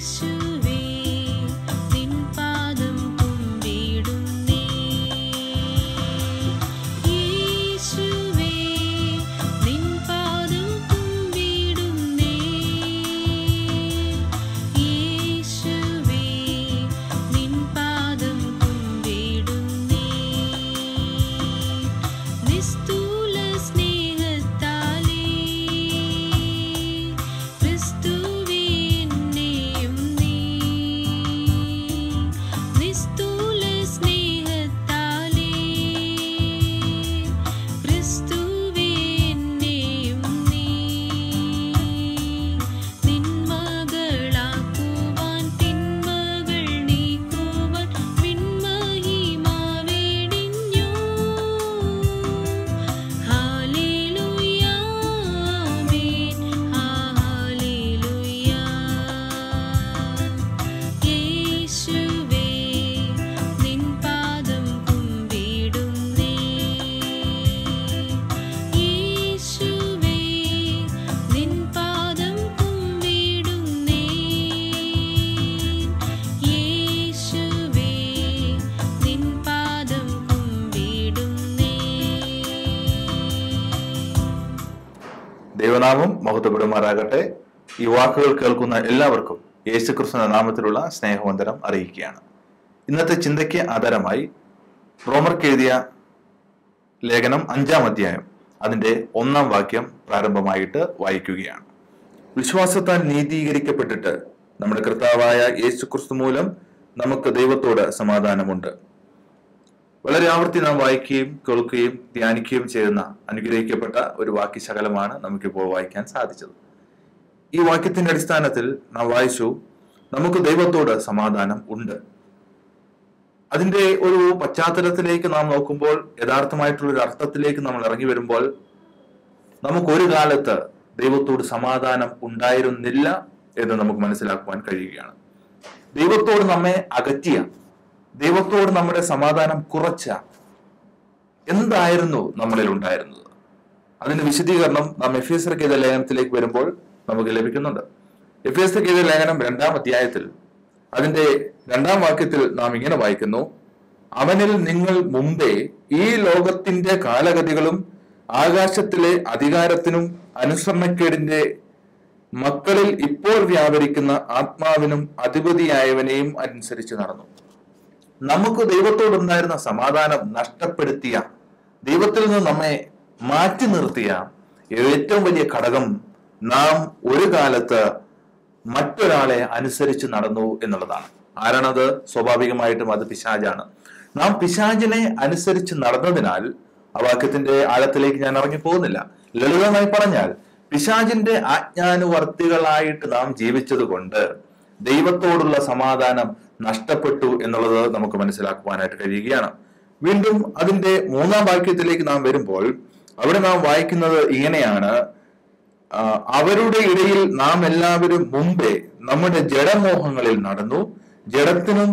യേശുവേ നിൻ പാദം കുമ്പിടുന്നേ യേശുവേ നിൻ പാദം കുമ്പിടുന്നേ യേശുവേ നിൻ പാദം കുമ്പിടുന്നേ നിസ്തൂല സ്നേഹത്താലേ ക്രിസ്തുവേ എന്നെയും നീ നിസ്തൂല സ്നേഹത്താലേ ക്രിസ്തുവേ എന്നെയും നീ നിൻ മകളാക്കുവാൻ തിന്മകൾ നീക്കുവാൻ വിൺമഹിമാവേടിഞ്ഞു ഹല്ലേലൂയ ആമേൻ ഹല്ലേലൂയ യേശുവേ നിൻ പാദം കുമ്പിടുന്നേ യേശുവേ നിൻ പാദം കുമ്പിടുന്നേ യേശുവേ നിൻ പാദം കുമ്പിടുന്നേ ദൈവനാമം മഹത്വപ്പെടുമാറാകട്ടെ ഈ വാക്കുകൾ കേൾക്കുന്ന എല്ലാവർക്കും യേശുക്രിസ്തുവിന്റെ നാമത്തിലുള്ള സ്നേഹവന്ദനം അറിയിക്കുകയാണ് ഇന്നത്തെ ചിന്തയ്ക്ക് ആധാരമായി റോമർക്ക് എഴുതിയ ലേഖനം അഞ്ചാം അധ്യായം അതിന്റെ ഒന്നാം വാക്യം പ്രാരംഭമായിട്ട് വായിക്കുകയാണ് വിശ്വാസത്താൽ നീതീകരിക്കപ്പെട്ടിട്ട് നമ്മുടെ കർത്താവായ യേശുക്രിസ്തു മൂലം നമുക്ക് ദൈവത്തോട് സമാധാനമുണ്ട് വളരെ ആവർത്തി നാം വായിക്കുകയും കേൾക്കുകയും ധ്യാനിക്കുകയും ചെയ്യുന്ന അനുഗ്രഹിക്കപ്പെട്ട ഒരു വാക്യശകലമാണ് നമുക്കിപ്പോൾ വായിക്കാൻ സാധിച്ചത് ഈ വാക്യത്തിന്റെ അടിസ്ഥാനത്തിൽ നാം വായിച്ചു നമുക്ക് ദൈവത്തോട് സമാധാനം ഉണ്ട് അതിന്റെ ഒരു പശ്ചാത്തലത്തിലേക്ക് നാം നോക്കുമ്പോൾ യഥാർത്ഥമായിട്ടുള്ള ഒരു അർത്ഥത്തിലേക്ക് നമ്മൾ ഇറങ്ങി വരുമ്പോൾ നമുക്ക് ഒരു കാലത്ത് ദൈവത്തോട് സമാധാനം ഉണ്ടായിരുന്നില്ല എന്ന് നമുക്ക് മനസ്സിലാക്കുവാൻ കഴിയുകയാണ് ദൈവത്തോട് നമ്മെ അകറ്റിയ ദൈവത്തോട് നമ്മുടെ സമാധാനം കുറച്ച എന്തായിരുന്നു നമ്മളിൽ ഉണ്ടായിരുന്നത് അതിന്റെ വിശദീകരണം നാം എഫ് എസ് ചെയ്ത ലേഖനത്തിലേക്ക് വരുമ്പോൾ നമുക്ക് ലഭിക്കുന്നുണ്ട് എഫ് എസ് ചെയ്ത ലേഖനം രണ്ടാം അധ്യായത്തിൽ അതിന്റെ രണ്ടാം വാക്യത്തിൽ നാം ഇങ്ങനെ വായിക്കുന്നു അവനിൽ നിങ്ങൾ മുമ്പേ ഈ ലോകത്തിന്റെ കാലഗതികളും ആകാശത്തിലെ അധികാരത്തിനും അനുസരണക്കേടിന്റെ മക്കളിൽ ഇപ്പോൾ വ്യാപരിക്കുന്ന ആത്മാവിനും അധിപതിയായവനെയും അനുസരിച്ച് നടന്നു നമുക്ക് ദൈവത്തോടുണ്ടായിരുന്ന സമാധാനം നഷ്ടപ്പെടുത്തിയ ദൈവത്തിൽ നിന്ന് നമ്മെ മാറ്റി നിർത്തിയ ഏറ്റവും വലിയ ഘടകം നാം ഒരു കാലത്ത് മറ്റൊരാളെ അനുസരിച്ച് നടന്നു എന്നുള്ളതാണ് ആരാണത് സ്വാഭാവികമായിട്ടും അത് പിശാജാണ് നാം പിശാചിനെ അനുസരിച്ച് നടന്നതിനാൽ ആ വാക്യത്തിന്റെ ആഴത്തിലേക്ക് ഞാൻ ഇറങ്ങി പോകുന്നില്ല ലളിതമായി പറഞ്ഞാൽ പിശാചിന്റെ ആജ്ഞാനുവർത്തികളായിട്ട് നാം ജീവിച്ചത് കൊണ്ട് ദൈവത്തോടുള്ള സമാധാനം നഷ്ടപ്പെട്ടു എന്നുള്ളത് നമുക്ക് മനസ്സിലാക്കുവാനായിട്ട് കഴിയുകയാണ് വീണ്ടും അതിന്റെ മൂന്നാം വാക്യത്തിലേക്ക് നാം വരുമ്പോൾ അവിടെ നാം വായിക്കുന്നത് ഇങ്ങനെയാണ് ആ, അവരുടെ ഇടയിൽ നാം എല്ലാവരും മുമ്പേ നമ്മുടെ ജഡമോഹങ്ങളിൽ നടന്നു ജഡത്തിനും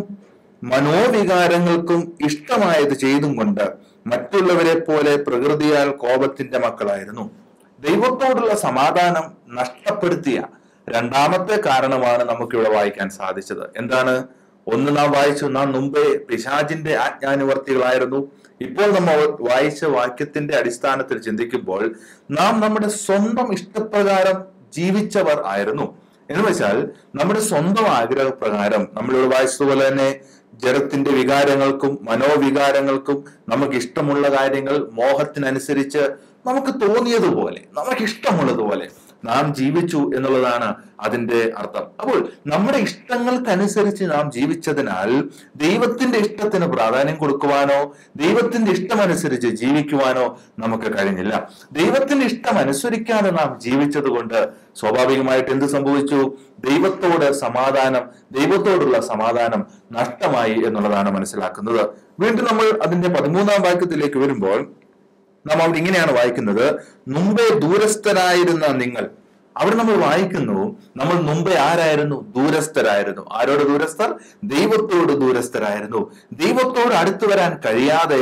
മനോവികാരങ്ങൾക്കും ഇഷ്ടമായത് ചെയ്തും കൊണ്ട് മറ്റുള്ളവരെ പോലെ പ്രകൃതിയാൽ കോപത്തിന്റെ മക്കളായിരുന്നു ദൈവത്തോടുള്ള സമാധാനം നഷ്ടപ്പെടുത്തിയ രണ്ടാമത്തെ കാരണമാണ് നമുക്കിവിടെ വായിക്കാൻ സാധിച്ചത് എന്താണ് ഒന്ന് നാം വായിച്ചു നാം മുമ്പേ പിശാചിന്റെ ആജ്ഞാനുവർത്തികളായിരുന്നു ഇപ്പോൾ നമ്മൾ വായിച്ച വാക്യത്തിന്റെ അടിസ്ഥാനത്തിൽ ചിന്തിക്കുമ്പോൾ നാം നമ്മുടെ സ്വന്തം ഇഷ്ടപ്രകാരം ജീവിച്ചവർ ആയിരുന്നു എന്ന് വെച്ചാൽ നമ്മുടെ സ്വന്തം ആഗ്രഹപ്രകാരം നമ്മളിവിടെ വായിച്ചതുപോലെ തന്നെ ജഡത്തിന്റെ വികാരങ്ങൾക്കും മനോവികാരങ്ങൾക്കും നമുക്ക് ഇഷ്ടമുള്ള കാര്യങ്ങൾ മോഹത്തിനനുസരിച്ച് നമുക്ക് തോന്നിയതുപോലെ നമുക്ക് ഇഷ്ടമുള്ളതുപോലെ നാം ജീവിച്ചു എന്നുള്ളതാണ് അതിന്റെ അർത്ഥം അപ്പോൾ നമ്മുടെ ഇഷ്ടങ്ങൾക്കനുസരിച്ച് നാം ജീവിച്ചതിനാൽ ദൈവത്തിന്റെ ഇഷ്ടത്തിന് പ്രാധാന്യം കൊടുക്കുവാനോ ദൈവത്തിന്റെ ഇഷ്ടമനുസരിച്ച് ജീവിക്കുവാനോ നമുക്ക് കഴിഞ്ഞില്ല ദൈവത്തിന്റെ ഇഷ്ടം അനുസരിക്കാതെ നാം ജീവിച്ചത് കൊണ്ട് സ്വാഭാവികമായിട്ട് എന്ത് സംഭവിച്ചു ദൈവത്തോട് സമാധാനം ദൈവത്തോടുള്ള സമാധാനം നഷ്ടമായി എന്നുള്ളതാണ് മനസ്സിലാക്കുന്നത് വീണ്ടും നമ്മൾ അതിന്റെ പതിമൂന്നാം വാക്യത്തിലേക്ക് വരുമ്പോൾ നാം അവിടെ ഇങ്ങനെയാണ് വായിക്കുന്നത് മുമ്പേ ദൂരസ്ഥരായിരുന്ന നിങ്ങൾ അവിടെ നമ്മൾ വായിക്കുന്നു നമ്മൾ മുമ്പേ ആരായിരുന്നു ദൂരസ്ഥരായിരുന്നു ആരോട് ദൂരസ്ഥർ ദൈവത്തോട് ദൂരസ്ഥരായിരുന്നു ദൈവത്തോട് അടുത്തു വരാൻ കഴിയാതെ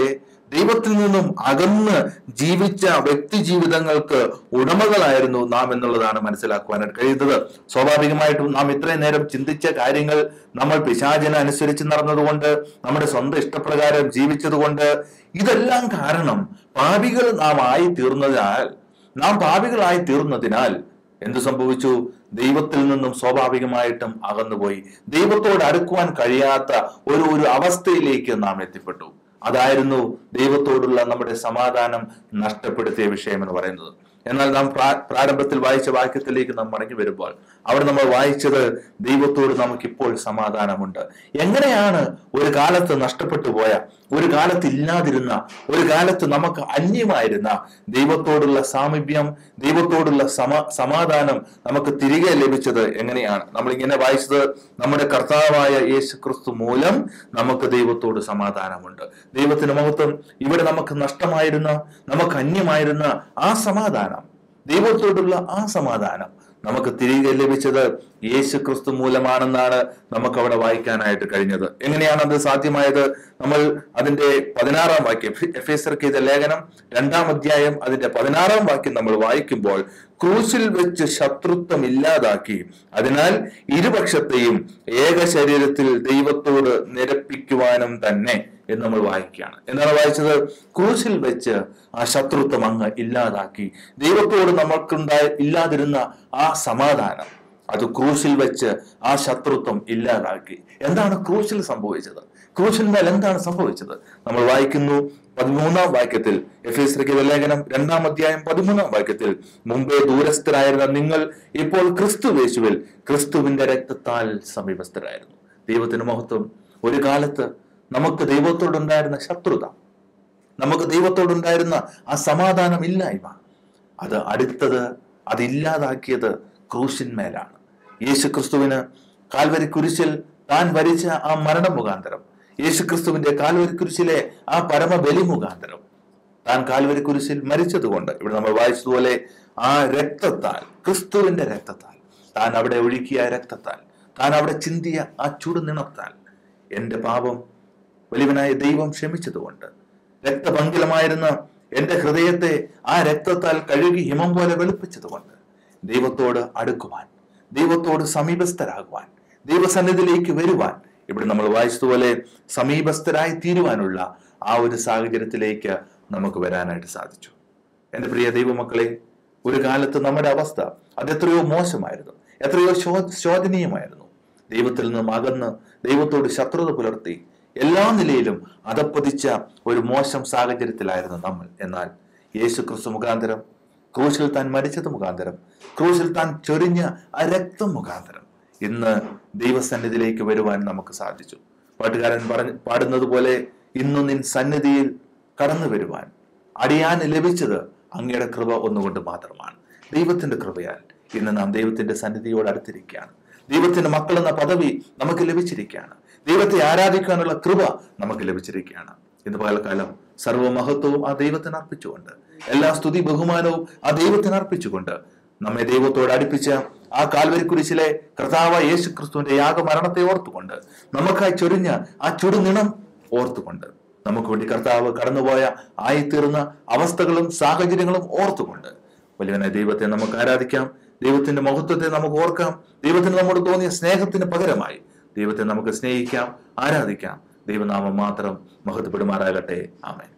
ദൈവത്തിൽ നിന്നും അകന്ന് ജീവിച്ച വ്യക്തി ജീവിതങ്ങൾക്ക് ഉടമകളായിരുന്നു നാം എന്നുള്ളതാണ് മനസ്സിലാക്കുവാനായിട്ട് കഴിയുന്നത് സ്വാഭാവികമായിട്ടും നാം ഇത്രയും നേരം ചിന്തിച്ച കാര്യങ്ങൾ നമ്മൾ പിശാചിനെ അനുസരിച്ച് നടന്നതുകൊണ്ട് നമ്മുടെ സ്വന്തം ഇഷ്ടപ്രകാരം ജീവിച്ചതുകൊണ്ട് ഇതെല്ലാം കാരണം പാപികൾ നാം ആയി തീർന്നതിനാൽ നാം പാപികളായി തീർന്നതിനാൽ എന്തു സംഭവിച്ചു ദൈവത്തിൽ നിന്നും സ്വാഭാവികമായിട്ടും അകന്നുപോയി ദൈവത്തോട് അടുക്കുവാൻ കഴിയാത്ത ഒരു ഒരു അവസ്ഥയിലേക്ക് നാം എത്തിപ്പെട്ടു അതായിരുന്നു ദൈവത്തോടുള്ള നമ്മുടെ സമാധാനം നഷ്ടപ്പെടുത്തിയ വിഷയം എന്ന് പറയുന്നത് എന്നാൽ നാം പ്രാ- പ്രാരംഭത്തിൽ വായിച്ച വാക്യത്തിലേക്ക് നാം മടങ്ങി വരുമ്പോൾ അവിടെ നമ്മൾ വായിച്ചത് ദൈവത്തോട് നമുക്കിപ്പോൾ സമാധാനമുണ്ട് എങ്ങനെയാണ് ഒരു കാലത്ത് നഷ്ടപ്പെട്ടു പോയ ഒരു കാലത്ത് ഇല്ലാതിരുന്ന ഒരു കാലത്ത് നമുക്ക് അന്യമായിരുന്ന ദൈവത്തോടുള്ള സാമീപ്യം ദൈവത്തോടുള്ള സമ സമാധാനം നമുക്ക് തിരികെ ലഭിച്ചത് എങ്ങനെയാണ് നമ്മൾ ഇങ്ങനെ വായിച്ചത് നമ്മുടെ കർത്താവായ യേശു ക്രിസ്തു മൂലം നമുക്ക് ദൈവത്തോട് സമാധാനമുണ്ട് ദൈവത്തിന് മഹത്വം ഇവിടെ നമുക്ക് നഷ്ടമായിരുന്ന നമുക്ക് അന്യമായിരുന്ന ആ സമാധാനം ദൈവത്തോടുള്ള ആ സമാധാനം നമുക്ക് തിരികെ ലഭിച്ചത് യേശു ക്രിസ്തു മൂലമാണെന്നാണ് നമുക്ക് അവിടെ വായിക്കാനായിട്ട് കഴിഞ്ഞത് എങ്ങനെയാണ് അത് സാധ്യമായത് നമ്മൾ അതിന്റെ പതിനാറാം വാക്യം എഫ് എസ് ചെയ്ത ലേഖനം രണ്ടാം അധ്യായം അതിന്റെ പതിനാറാം വാക്യം നമ്മൾ വായിക്കുമ്പോൾ ക്രൂശിൽ വെച്ച് ശത്രുത്വം ഇല്ലാതാക്കി അതിനാൽ ഇരുപക്ഷത്തെയും ഏക ശരീരത്തിൽ ദൈവത്തോട് നിരപ്പിക്കുവാനും തന്നെ എന്ന് നമ്മൾ വായിക്കുകയാണ് എന്താണ് വായിച്ചത് ക്രൂശിൽ വെച്ച് ആ ശത്രുത്വം അങ്ങ് ഇല്ലാതാക്കി ദൈവത്തോട് നമ്മൾക്കുണ്ടായി ഇല്ലാതിരുന്ന ആ സമാധാനം അത് ക്രൂശിൽ വെച്ച് ആ ശത്രുത്വം ഇല്ലാതാക്കി എന്താണ് ക്രൂശിൽ സംഭവിച്ചത് ക്രൂശിന്മേൽ എന്താണ് സംഭവിച്ചത് നമ്മൾ വായിക്കുന്നു പതിമൂന്നാം വാക്യത്തിൽ എഫ് എസ് ലേഖനം രണ്ടാം അധ്യായം പതിമൂന്നാം വാക്യത്തിൽ മുമ്പേ ദൂരസ്ഥരായിരുന്ന നിങ്ങൾ ഇപ്പോൾ ക്രിസ്തു യേശുവിൽ ക്രിസ്തുവിന്റെ രക്തത്താൽ സമീപസ്ഥരായിരുന്നു ദൈവത്തിന് മഹത്വം ഒരു കാലത്ത് നമുക്ക് ദൈവത്തോടുണ്ടായിരുന്ന ശത്രുത നമുക്ക് ദൈവത്തോടുണ്ടായിരുന്ന ആ സമാധാനം ഇല്ലായ്മ അത് അടുത്തത് അതില്ലാതാക്കിയത് ക്രൂശിന്മേലാണ് യേശു ക്രിസ്തുവിന് കാൽവരി കുരിശിൽ താൻ വരിച്ച ആ മരണം മുഖാന്തരം യേശു ക്രിസ്തുവിന്റെ കാൽവരി കുരിശിലെ ആ പരമബലി മുഖാന്തരം താൻ കാൽവരി കുരിശിൽ മരിച്ചതുകൊണ്ട് ഇവിടെ നമ്മൾ വായിച്ചതുപോലെ ആ രക്തത്താൽ ക്രിസ്തുവിന്റെ രക്തത്താൽ താൻ അവിടെ ഒഴുക്കിയ രക്തത്താൽ താൻ അവിടെ ചിന്തിയ ആ ചുടുനിണത്താൽ എന്റെ പാപം വലിയവനായ ദൈവം ക്ഷമിച്ചതുകൊണ്ട് രക്തപങ്കിലമായിരുന്ന എന്റെ ഹൃദയത്തെ ആ രക്തത്താൽ കഴുകി ഹിമം പോലെ വെളുപ്പിച്ചതുകൊണ്ട് ദൈവത്തോട് അടുക്കുവാൻ ദൈവത്തോട് സമീപസ്ഥരാകുവാൻ ദൈവസന്നിധിയിലേക്ക് വരുവാൻ ഇവിടെ നമ്മൾ വായിച്ചതുപോലെ സമീപസ്ഥരായി തീരുവാനുള്ള ആ ഒരു സാഹചര്യത്തിലേക്ക് നമുക്ക് വരാനായിട്ട് സാധിച്ചു എന്റെ പ്രിയ ദൈവമക്കളെ ഒരു കാലത്ത് നമ്മുടെ അവസ്ഥ അത് എത്രയോ മോശമായിരുന്നു എത്രയോ ശോ ശോചനീയമായിരുന്നു ദൈവത്തിൽ നിന്നും അകന്ന് ദൈവത്തോട് ശത്രുത പുലർത്തി എല്ലാ നിലയിലും അതപ്പതിച്ച ഒരു മോശം സാഹചര്യത്തിലായിരുന്നു നമ്മൾ എന്നാൽ യേശു ക്രിസ്തു മുഖാന്തരം ക്രൂശിൽ താൻ മരിച്ചത് മുഖാന്തരം ക്രൂശിൽ താൻ ചൊരിഞ്ഞ ആ രക്തം മുഖാന്തരം ഇന്ന് ദൈവസന്നിധിയിലേക്ക് വരുവാൻ നമുക്ക് സാധിച്ചു പാട്ടുകാരൻ പറഞ്ഞ് പാടുന്നത് പോലെ ഇന്നു നിൻ സന്നിധിയിൽ കടന്നു വരുവാൻ അടിയാൻ ലഭിച്ചത് അങ്ങയുടെ കൃപ ഒന്നുകൊണ്ട് മാത്രമാണ് ദൈവത്തിന്റെ കൃപയാൽ ഇന്ന് നാം ദൈവത്തിന്റെ സന്നിധിയോട് അടുത്തിരിക്കുകയാണ് ദൈവത്തിന്റെ മക്കൾ എന്ന പദവി നമുക്ക് ലഭിച്ചിരിക്കുകയാണ് ദൈവത്തെ ആരാധിക്കാനുള്ള കൃപ നമുക്ക് ലഭിച്ചിരിക്കുകയാണ് ഇന്ന് പകൽക്കാലം സർവമഹത്വവും ആ ദൈവത്തിന് അർപ്പിച്ചുകൊണ്ട് എല്ലാ സ്തുതി ബഹുമാനവും ആ ദൈവത്തിന് അർപ്പിച്ചുകൊണ്ട് നമ്മെ ദൈവത്തോട് അടുപ്പിച്ച ആ കാൽവരി കുരിശിലെ കർത്താവ യേശു ക്രിസ്തുവിന്റെ യാഗമരണത്തെ ഓർത്തുകൊണ്ട് നമുക്കായി ചൊരിഞ്ഞ ആ ചുടുനിണം ഓർത്തുകൊണ്ട് നമുക്ക് വേണ്ടി കർത്താവ് കടന്നുപോയ ആയിത്തീർന്ന അവസ്ഥകളും സാഹചര്യങ്ങളും ഓർത്തുകൊണ്ട് വലിയവനെ ദൈവത്തെ നമുക്ക് ആരാധിക്കാം ദൈവത്തിന്റെ മഹത്വത്തെ നമുക്ക് ഓർക്കാം ദൈവത്തിന് നമ്മോട് തോന്നിയ സ്നേഹത്തിന് പകരമായി ദൈവത്തെ നമുക്ക് സ്നേഹിക്കാം ആരാധിക്കാം ദൈവനാമം മാത്രം മഹത്വപ്പെടുമാറാകട്ടെ ആമേൻ